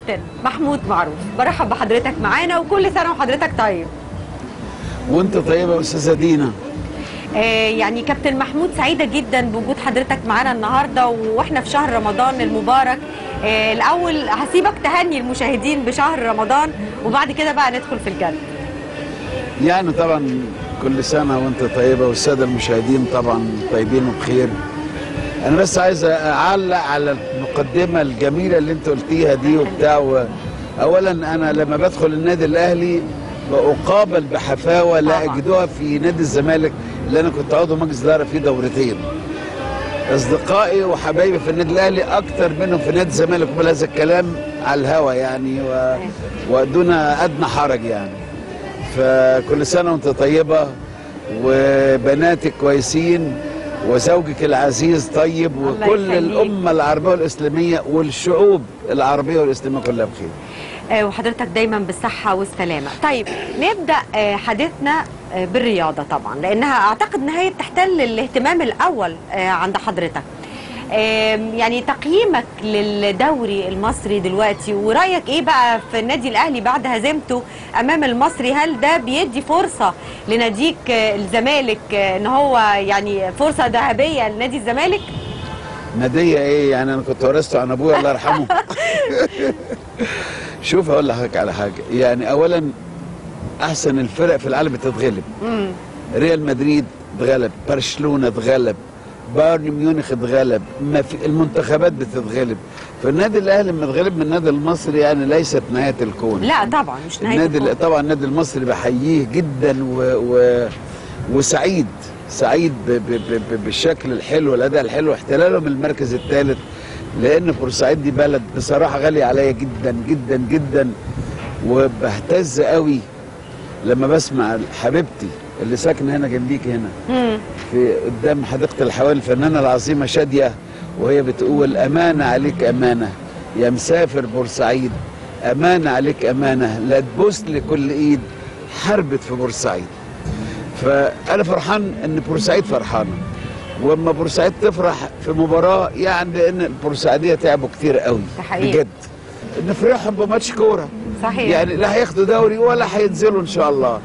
كابتن محمود معروف برحب بحضرتك معانا وكل سنه وحضرتك طيب وانت طيبه يا استاذه دينا آه يعني كابتن محمود سعيده جدا بوجود حضرتك معانا النهارده واحنا في شهر رمضان المبارك آه الاول هسيبك تهني المشاهدين بشهر رمضان وبعد كده بقى ندخل في الجد يعني طبعا كل سنه وانت طيبه والساده المشاهدين طبعا طيبين وبخير انا بس عايز اعلق على المقدمه الجميله اللي انت قلتيها دي وبتاع و... اولا انا لما بدخل النادي الاهلي بقابل بحفاوه لا طبعاً. اجدها في نادي الزمالك اللي انا كنت عضو مجلس اداره فيه دورتين اصدقائي وحبايبي في النادي الاهلي اكتر منهم في نادي الزمالك وبل هذا الكلام على الهوا يعني و... ودون ادنى حرج يعني فكل سنه وانت طيبه وبناتك كويسين وزوجك العزيز طيب الله وكل يخليك. الامه العربيه والاسلاميه والشعوب العربيه والاسلاميه كلها بخير آه وحضرتك دايما بالصحه والسلامه طيب نبدا آه حديثنا آه بالرياضه طبعا لانها اعتقد ان هي بتحتل الاهتمام الاول آه عند حضرتك آم، يعني تقييمك للدوري المصري دلوقتي ورايك ايه بقى في النادي الاهلي بعد هزيمته امام المصري هل ده بيدي فرصه لناديك آه، الزمالك آه، ان هو يعني فرصه ذهبيه لنادي الزمالك ناديه ايه يعني انا كنت ورثته عن ابويا الله يرحمه شوف هقول لحضرتك على حاجه يعني اولا احسن الفرق في العالم بتتغلب امم ريال مدريد اتغلب برشلونه اتغلب بايرن ميونخ اتغلب ما في المنتخبات بتتغلب فالنادي الاهلي لما اتغلب من النادي المصري يعني ليست نهايه الكون لا طبعا مش نهايه النادي الكون. طبعا النادي المصري بحييه جدا و... و... وسعيد سعيد ب... ب... ب... ب- بالشكل الحلو والاداء الحلو احتلالهم المركز الثالث لان بورسعيد دي بلد بصراحه غاليه عليا جدا جدا جدا وبهتز قوي لما بسمع حبيبتي اللي ساكنه هنا جنبيك هنا مم. في قدام حديقه الحيوان الفنانه العظيمه شاديه وهي بتقول امانه عليك امانه يا مسافر بورسعيد امانه عليك امانه لا تبوس لكل ايد حربت في بورسعيد فانا فرحان ان بورسعيد فرحانه واما بورسعيد تفرح في مباراه يعني لان البورسعيديه تعبوا كتير قوي ده حقيقي. بجد نفرحهم بماتش كوره صحيح يعني لا هياخدوا دوري ولا هينزلوا ان شاء الله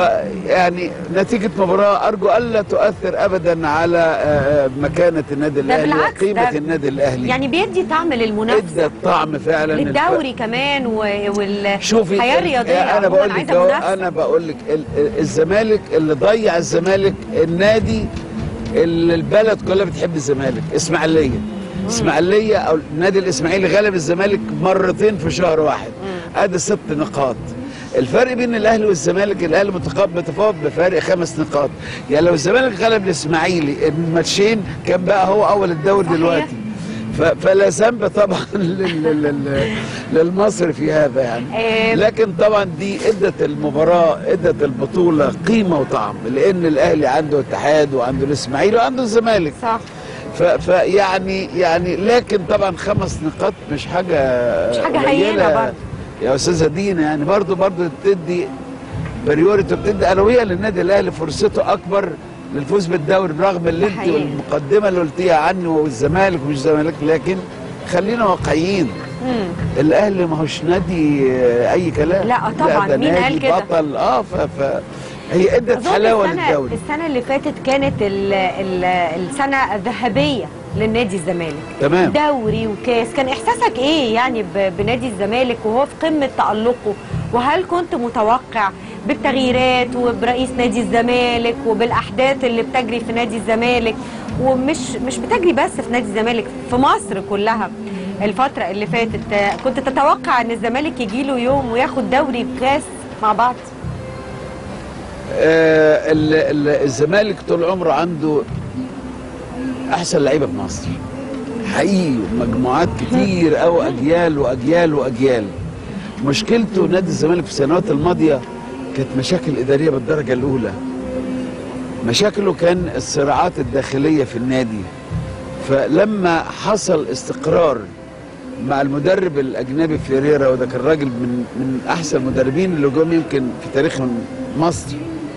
فيعني نتيجه مباراه ارجو الا تؤثر ابدا على آه، مكانه النادي ده الاهلي بالعكس، وقيمه ده النادي الاهلي يعني بيدي طعم للمنافسه ادى طعم فعلا للدوري كمان و- وال شوفي الحياه ال- الرياضيه انا عموماً بقول لك عايزة أهو، منافسة. انا بقول لك ال- ال- الزمالك اللي ضيع الزمالك النادي اللي البلد كلها بتحب الزمالك اسماعيليه اسماعيليه او النادي الاسماعيلي غلب الزمالك مرتين في شهر واحد ادي ست نقاط الفرق بين الاهلي والزمالك الاهلي متقاب متفوق بفارق خمس نقاط يعني لو الزمالك غلب الاسماعيلي الماتشين كان بقى هو اول الدوري صحيح. دلوقتي ف- فلا ذنب طبعا لل- لل- لل- للمصري في هذا يعني آه، لكن طبعا دي ادت المباراه ادت البطوله قيمه وطعم لان الاهلي عنده اتحاد وعنده الاسماعيلي وعنده الزمالك صح ف- فيعني يعني لكن طبعا خمس نقاط مش حاجه مش حاجة قليلة هينة برضه. يا استاذه دينا يعني برضه برضه بتدي بريوريتي بتدي اولويه للنادي الاهلي فرصته اكبر للفوز بالدوري برغم اللي ده انت حقيقي. والمقدمه اللي قلتيها عنه والزمالك ومش زمالك لكن خلينا واقعيين مم. الاهلي ما هوش نادي آه، اي كلام لا، طبعا، ده مين قال نادي كده؟ بطل اه ف, ف هي ادت أظن حلاوه السنة للدوري السنة اللي فاتت كانت ال ال السنة الذهبية للنادي الزمالك تمام دوري وكاس كان إحساسك إيه يعني ب- بنادي الزمالك وهو في قمة تألقه وهل كنت متوقع بالتغييرات وبرئيس نادي الزمالك وبالأحداث اللي بتجري في نادي الزمالك ومش مش بتجري بس في نادي الزمالك في مصر كلها الفترة اللي فاتت آه، كنت تتوقع ان الزمالك يجي له يوم وياخد دوري وكاس مع بعض آه ال- ال- الزمالك طول عمره عنده احسن لعيبه في مصر حقيقي مجموعات كتير قوي اجيال واجيال واجيال مشكلته نادي الزمالك في السنوات الماضيه كانت مشاكل اداريه بالدرجه الاولى مشاكله كان الصراعات الداخليه في النادي فلما حصل استقرار مع المدرب الاجنبي فيريرا وده كان راجل من من احسن المدربين اللي جم يمكن في تاريخ مصر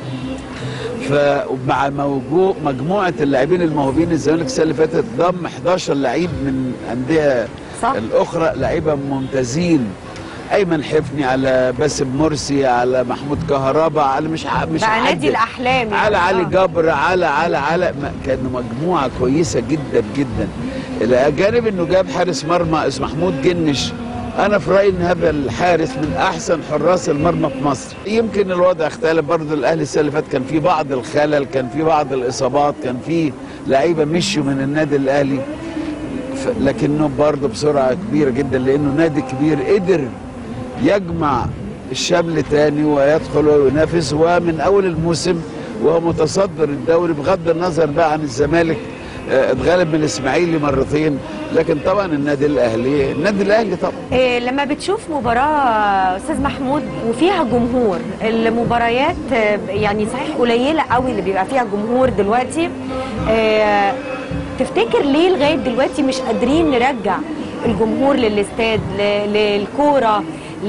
فمع موجو مجموعه اللاعبين الموهوبين الزمالك السنه اللي فاتت ضم 11 لعيب من انديه صح. الاخرى لعيبه ممتازين ايمن حفني على باسم مرسي على محمود كهربا على مش ع- مش بقى نادي هعدد. الاحلام يعني. على علي آه. جبر على على على ما- كانوا مجموعه كويسه جدا جدا الى جانب انه جاب حارس مرمى اسمه محمود جنش انا في رايي ان هذا الحارس من احسن حراس المرمى في مصر يمكن الوضع اختلف برضه الاهلي السنه اللي فاتت كان في بعض الخلل كان في بعض الاصابات كان في لعيبه مشوا من النادي الاهلي ف- لكنه برضه بسرعه كبيره جدا لانه نادي كبير قدر يجمع الشمل تاني ويدخل وينافس ومن اول الموسم وهو متصدر الدوري بغض النظر بقى عن الزمالك آه، اتغلب من الاسماعيلي مرتين لكن طبعا النادي الاهلي النادي الاهلي طبعا إيه لما بتشوف مباراة أستاذ محمود وفيها جمهور المباريات آه، يعني صحيح قليلة قوي اللي بيبقى فيها جمهور دلوقتي آه، تفتكر ليه لغاية دلوقتي مش قادرين نرجع الجمهور للاستاد ل- للكورة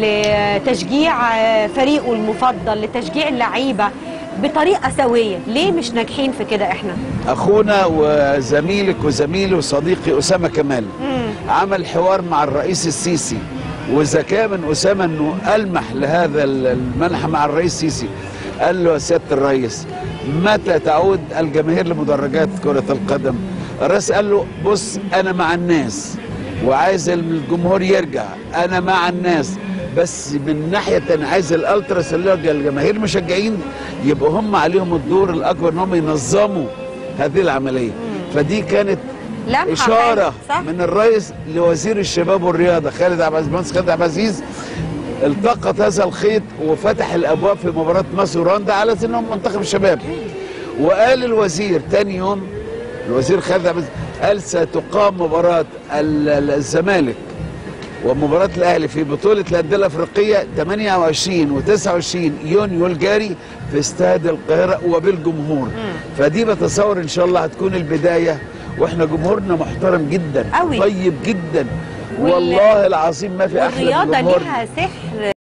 لتشجيع آه، فريقه المفضل لتشجيع اللعيبة بطريقة سوية ليه مش ناجحين في كده احنا اخونا وزميلك وزميلي وصديقي اسامه كمال عمل حوار مع الرئيس السيسي وذكاء من اسامه انه المح لهذا المنح مع الرئيس السيسي قال له يا سياده الرئيس متى تعود الجماهير لمدرجات كره القدم الرئيس قال له بص انا مع الناس وعايز الجمهور يرجع انا مع الناس بس من ناحيه تانية عايز الالتراس اللي هو الجماهير المشجعين يبقوا هم عليهم الدور الاكبر ان هم ينظموا هذه العمليه فدي كانت لمحة اشاره حلوة، صح؟ من الرئيس لوزير الشباب والرياضه خالد عبد العزيز المهندس خالد عبد العزيز التقط هذا الخيط وفتح الابواب في مباراه مصر ورندا على انهم منتخب الشباب وقال الوزير تاني يوم الوزير خالد عبد العزيز قال ستقام مباراه ال- ال- الزمالك ومباراة الأهلي في بطولة الأندية الأفريقية 28 و29 يونيو الجاري في استاد القاهرة وبالجمهور فدي بتصور إن شاء الله هتكون البداية وإحنا جمهورنا محترم جدا أوي. طيب جدا وال- والله العظيم ما في أحلى من والرياضة جمهورنا ليها سحر